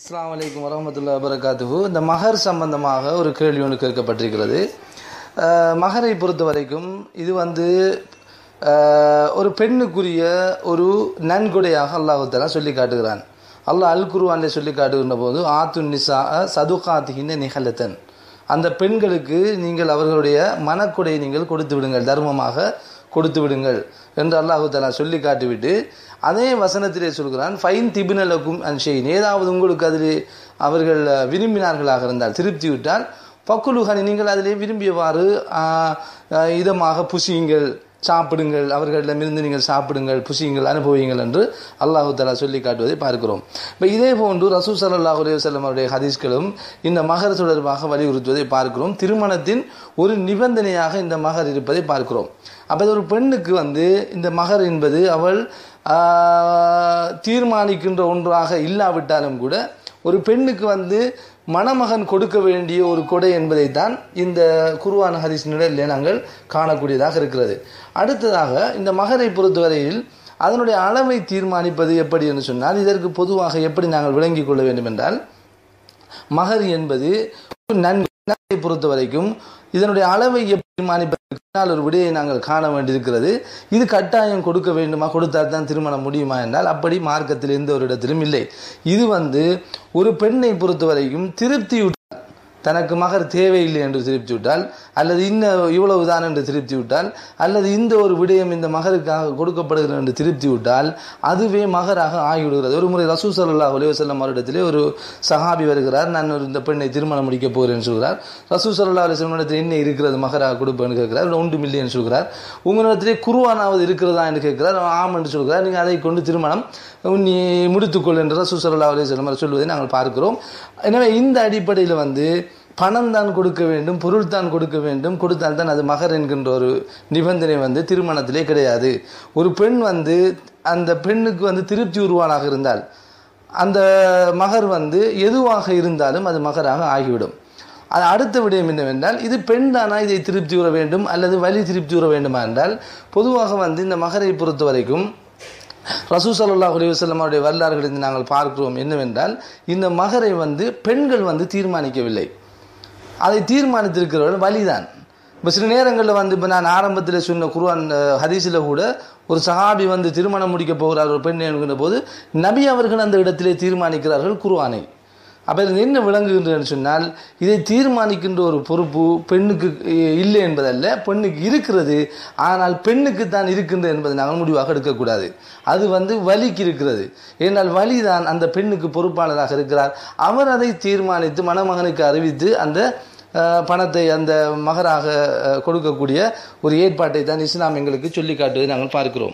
அஸ்ஸலாமு அலைக்கும் வரமத்துல்லா வபரகாத்துஹு இந்த மகர் சம்பந்தமாக ஒரு கேள்வி ஒன்று கேட்கப்பட்டிருக்கிறது அஹ், மகரை பொறுத்த வரைக்கும் இது வந்து அஹ், ஒரு பெண்ணுக்குரிய ஒரு நன்கொடையாக அல்லாஹு தஆலா சொல்லி காட்டுகிறான் அல்லாஹ் அல் குருவானில் சொல்லி காட்டுகின்ற போது ஆத்து நிசா சதுகாத்திகின்ற நிகழத்தன் அந்த பெண்களுக்கு நீங்கள் அவர்களுடைய மனக்கொடையை நீங்கள் கொடுத்து விடுங்கள் தர்மமாக கொடுத்து விடுங்கள் என்று அல்லாஹு தஆலா சொல்லி காட்டிவிட்டு அதே வசனத்திலே சொல்கிறான் ஃபைன் திபினலக்கும் அன்ஷெயின் ஏதாவது உங்களுக்கு அதில் அவர்கள் விரும்பினார்களாக இருந்தால் திருப்தி விட்டால் பக்குலுகானி நீங்கள் அதிலே விரும்பியவாறு ஆ, ஆ, இதமாக புசியுங்கள் சாப்பிடுங்கள் அவர்களிடமிருந்து நீங்கள் சாப்பிடுங்கள் புசியுங்கள் அனுபவியுங்கள் என்று அல்லாஹு தஆலா சொல்லி காட்டுவதை பார்க்கிறோம் இப்போ இதே போன்று ரசூ சல்லாஹூ அலையம் அவருடைய ஹதீஸ்களும் இந்த மகர் தொடர்பாக வலியுறுத்துவதை பார்க்கிறோம் திருமணத்தின் ஒரு நிபந்தனையாக இந்த மகர் இருப்பதை பார்க்கிறோம் அப்போ ஒரு பெண்ணுக்கு வந்து இந்த மகர் என்பது அவள் ஆஹ், தீர்மானிக்கின்ற ஒன்றாக இல்லாவிட்டாலும் கூட ஒரு பெண்ணுக்கு வந்து மணமகன் கொடுக்க வேண்டிய ஒரு கொடை என்பதைத்தான் இந்த குருவான ஹதீஸ் நிலையிலே நாங்கள் காணக்கூடியதாக இருக்கிறது அடுத்ததாக இந்த மகரை பொறுத்தவரையில் அதனுடைய அளவை தீர்மானிப்பது எப்படி என்று சொன்னால் இதற்கு பொதுவாக எப்படி நாங்கள் விளங்கிக் கொள்ள வேண்டும் என்றால் மகர் என்பது ஒரு நன்கொடை பொறுத்த வரைக்கும் இதனுடைய அளவை எப்படி தீர்மானிப்பதற்கு பின்னால் ஒரு விடையை நாங்கள் காண வேண்டியிருக்கிறது இது கட்டாயம் கொடுக்க வேண்டுமா கொடுத்தால் தான் திருமணம் முடியுமா என்றால் அப்படி மார்க்கத்தில் எந்த ஒரு இடத்திலும் இல்லை இது வந்து ஒரு பெண்ணை பொறுத்த வரைக்கும் திருப்தி தனக்கு மகர் தேவையில்லை என்று திருப்தி விட்டால் அல்லது இன்னும் இவ்வளவுதான் என்று திருப்தி விட்டால் அல்லது இந்த ஒரு விடயம் இந்த மகருக்காக கொடுக்கப்படுகிறது என்று திருப்தி விட்டால் அதுவே மகராக ஆகிவிடுகிறது ஒரு முறை ரசூ சல்லாஹ் அலுவலம் அவரிடத்திலே ஒரு சஹாபி வருகிறார் நான் ஒரு இந்த பெண்ணை திருமணம் முடிக்க போகிறேன் சொல்கிறார் ரசூ சல்லா அலுவலம் இடத்தில் என்ன இருக்கிறது மகராக கொடுப்பேன்னு கேட்கிறார் ஒன்று மில்லியன் சொல்கிறார் உங்களிடத்திலே குருவானாவது இருக்கிறதா என்று கேட்கிறார் அவன் ஆம் என்று சொல்கிறார் நீங்கள் அதை கொண்டு திருமணம் நீ முடித்துக்கொள் என்று ரசூ சல்லா அலுவலம் சொல்வதை நாங்கள் பார்க்கிறோம் எனவே இந்த அடிப்படையில் வந்து பணம் தான் கொடுக்க வேண்டும் பொருள் தான் கொடுக்க வேண்டும் கொடுத்தால் தான் அது மகர் என்கின்ற ஒரு நிபந்தனை வந்து திருமணத்திலே கிடையாது ஒரு பெண் வந்து அந்த பெண்ணுக்கு வந்து திருப்தி உருவானாக இருந்தால் அந்த மகர் வந்து எதுவாக இருந்தாலும் அது மகராக ஆகிவிடும் அது அடுத்த விடயம் என்னவென்றால் இது பெண் தானா இதை திருப்தி உற வேண்டும் அல்லது வலி திருப்தி உற வேண்டுமா என்றால் பொதுவாக வந்து இந்த மகரை பொறுத்த வரைக்கும் ரசூ சல்லாஹ் அலைவசல்லம் அவருடைய வரலாறுகளிலிருந்து நாங்கள் பார்க்கிறோம் என்னவென்றால் இந்த மகரை வந்து பெண்கள் வந்து தீர்மானிக்கவில்லை அதை தீர்மானித்திருக்கிறவர்கள் வழிதான் இப்போ சில நேரங்களில் வந்து இப்போ நான் ஆரம்பத்தில் சொன்ன குர்ஆன் ஹதீஸில் கூட ஒரு சஹாபி வந்து திருமணம் முடிக்க போகிறார் ஒரு பெண் என்கின்ற போது நபி அவர்கள் அந்த இடத்திலே தீர்மானிக்கிறார்கள் குர்ஆனை அப்போ இதில் என்ன விளங்குகின்றன்னு சொன்னால் இதை தீர்மானிக்கின்ற ஒரு பொறுப்பு பெண்ணுக்கு இ- இல்லை என்பதல்ல பெண்ணுக்கு இருக்கிறது ஆனால் பெண்ணுக்கு தான் இருக்கின்றது என்பதை நாங்கள் முடிவாக எடுக்கக்கூடாது அது வந்து வலிக்கு இருக்கிறது ஏனால் வலி தான் அந்த பெண்ணுக்கு பொறுப்பாளராக இருக்கிறார் அவர் அதை தீர்மானித்து மணமகனுக்கு அறிவித்து அந்த அஹ், பணத்தை அந்த மகராக அஹ், கொடுக்கக்கூடிய ஒரு ஏற்பாட்டை தான் இஸ்லாம் எங்களுக்கு சொல்லி காட்டுவதை நாங்கள் பார்க்கிறோம்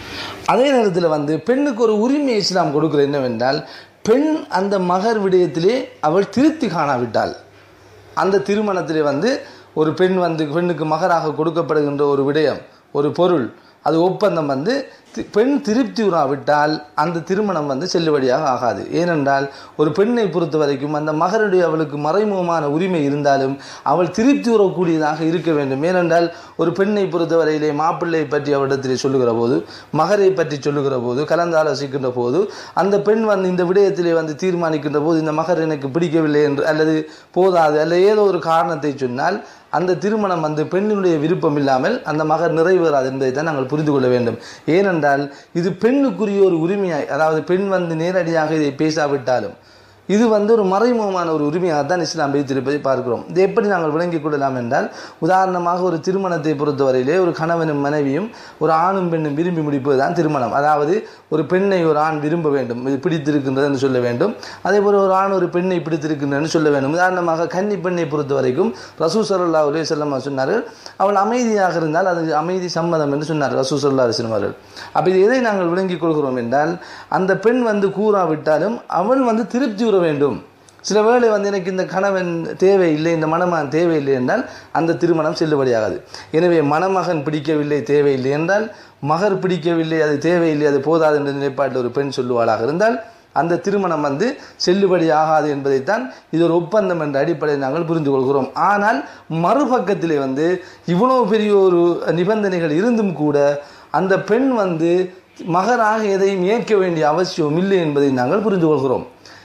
அதே நேரத்தில் வந்து பெண்ணுக்கு ஒரு உரிமை இஸ்லாம் கொடுக்கிறது என்னவென்றால் பெண் அந்த மகர் விடயத்திலே அவள் திருப்தி காணாவிட்டாள் அந்த திருமணத்திலே வந்து ஒரு பெண் வந்து பெண்ணுக்கு மகராக கொடுக்கப்படுகின்ற ஒரு விடயம் ஒரு பொருள் அது ஒப்பந்தம் வந்து தி- பெண் திருப்தி உறாவிட்டால் அந்த திருமணம் வந்து செல்லுபடியாக ஆகாது ஏனென்றால் ஒரு பெண்ணை பொறுத்த வரைக்கும் அந்த மகருடைய அவளுக்கு மறைமுகமான உரிமை இருந்தாலும் அவள் திருப்தி உறக்கூடியதாக இருக்க வேண்டும் ஏனென்றால் ஒரு பெண்ணை பொறுத்தவரையிலே மாப்பிள்ளை பற்றி அவரிடத்திலே சொல்லுகிற போது மகரை பற்றி சொல்லுகிற போது கலந்தாலோசிக்கின்ற போது அந்த பெண் வந்து இந்த விடயத்திலே வந்து தீர்மானிக்கின்ற போது இந்த மகர் எனக்கு பிடிக்கவில்லை என்று அல்லது போதாது அல்லது ஏதோ ஒரு காரணத்தை சொன்னால் அந்த திருமணம் வந்து பெண்ணினுடைய விருப்பம் இல்லாமல் அந்த மகர் நிறைவேறாது என்பதை தான் நாங்கள் புரிந்து கொள்ள வேண்டும் ஏனென்றால் இது பெண்ணுக்குரிய ஒரு உரிமையாய் அதாவது பெண் வந்து நேரடியாக இதை பேசாவிட்டாலும் இது வந்து ஒரு மறைமுகமான ஒரு உரிமையாக தான் இஸ்லாம் வைத்திருப்பதை பார்க்கிறோம் இது எப்படி நாங்கள் விளங்கிக் கொள்ளலாம் என்றால் உதாரணமாக ஒரு திருமணத்தை பொறுத்தவரையிலே ஒரு கணவனும் மனைவியும் ஒரு ஆணும் பெண்ணும் விரும்பி முடிப்பது தான் திருமணம் அதாவது ஒரு பெண்ணை ஒரு ஆண் விரும்ப வேண்டும் இது பிடித்திருக்கின்றது என்று சொல்ல வேண்டும் அதே போல ஒரு ஆண் ஒரு பெண்ணை பிடித்திருக்கின்றது சொல்ல வேண்டும் உதாரணமாக கன்னி பெண்ணை பொறுத்த வரைக்கும் ரசூ சல்லா அலி செல்லம் சொன்னார்கள் அவள் அமைதியாக இருந்தால் அது அமைதி சம்மதம் என்று சொன்னார் ரசூ சல்லா அலிஸ்லம் அவர்கள் அப்போ இது எதை நாங்கள் விளங்கிக் கொள்கிறோம் என்றால் அந்த பெண் வந்து கூறாவிட்டாலும் அவள் வந்து திருப்தி உற வேண்டும் சில வேளை வந்து எனக்கு இந்த கணவன் தேவையில்லை இந்த மணமகன் தேவையில்லை என்றால் அந்த திருமணம் செல்லுபடியாகாது எனவே மணமகன் பிடிக்கவில்லை தேவையில்லை என்றால் மகர் பிடிக்கவில்லை அது தேவையில்லை அது போதாது என்ற நிலைப்பாட்டில் ஒரு பெண் சொல்லுவாளாக இருந்தால் அந்த திருமணம் வந்து செல்லுபடி ஆகாது என்பதைத்தான் இது ஒரு ஒப்பந்தம் என்ற அடிப்படையில் நாங்கள் புரிந்து கொள்கிறோம் ஆனால் மறுபக்கத்திலே வந்து இவ்வளவு பெரிய ஒரு நிபந்தனைகள் இருந்தும் கூட அந்த பெண் வந்து மகராக எதையும் ஏற்க வேண்டிய அவசியம் இல்லை என்பதை நாங்கள் புரிந்து கொள்கிறோம்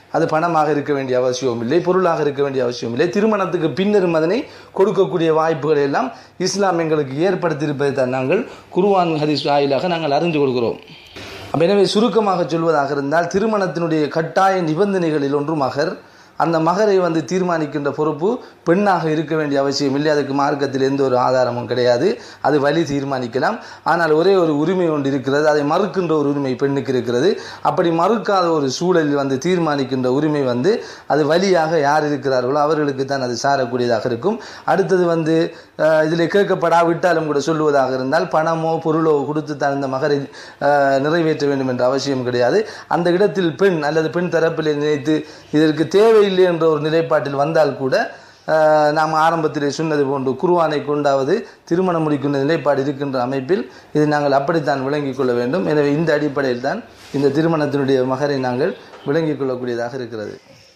அது பணமாக இருக்க வேண்டிய அவசியம் இல்லை பொருளாக இருக்க வேண்டிய அவசியம் இல்லை திருமணத்துக்கு பின்னரும் அதனை கொடுக்கக்கூடிய வாய்ப்புகளை எல்லாம் இஸ்லாம் எங்களுக்கு ஏற்படுத்தியிருப்பதை தான் நாங்கள் குருவான் ஹதீஸ் வாயிலாக நாங்கள் அறிந்து கொள்கிறோம் அப்ப எனவே சுருக்கமாக சொல்வதாக இருந்தால் திருமணத்தினுடைய கட்டாய நிபந்தனைகளில் ஒன்று மகர் அந்த மகரை வந்து தீர்மானிக்கின்ற பொறுப்பு பெண்ணாக இருக்க வேண்டிய அவசியம் இல்லை அதுக்கு மார்க்கத்தில் எந்த ஒரு ஆதாரமும் கிடையாது அது வழி தீர்மானிக்கலாம் ஆனால் ஒரே ஒரு உரிமை ஒன்று இருக்கிறது அதை மறுக்கின்ற ஒரு உரிமை பெண்ணுக்கு இருக்கிறது அப்படி மறுக்காத ஒரு சூழலில் வந்து தீர்மானிக்கின்ற உரிமை வந்து அது வழியாக யார் இருக்கிறார்களோ அவர்களுக்கு தான் அது சாரக்கூடியதாக இருக்கும் அடுத்தது வந்து அஹ், இதில் கேட்கப்படாவிட்டாலும் கூட சொல்லுவதாக இருந்தால் பணமோ பொருளோ கொடுத்து தான் இந்த மகரை அஹ், நிறைவேற்ற வேண்டும் என்ற அவசியம் கிடையாது அந்த இடத்தில் பெண் அல்லது பெண் தரப்பில் நினைத்து இதற்கு தேவையில்லை என்ற ஒரு நிலைப்பாட்டில் வந்தால் கூட அஹ், நாம் ஆரம்பத்திலே சொன்னது போன்று குருவானை கொண்டாவது திருமணம் முடிக்கின்ற நிலைப்பாடு இருக்கின்ற அமைப்பில் இதை நாங்கள் அப்படித்தான் விளங்கிக் கொள்ள வேண்டும் எனவே இந்த அடிப்படையில் தான் இந்த திருமணத்தினுடைய மகரை நாங்கள் விளங்கிக் கொள்ளக்கூடியதாக இருக்கிறது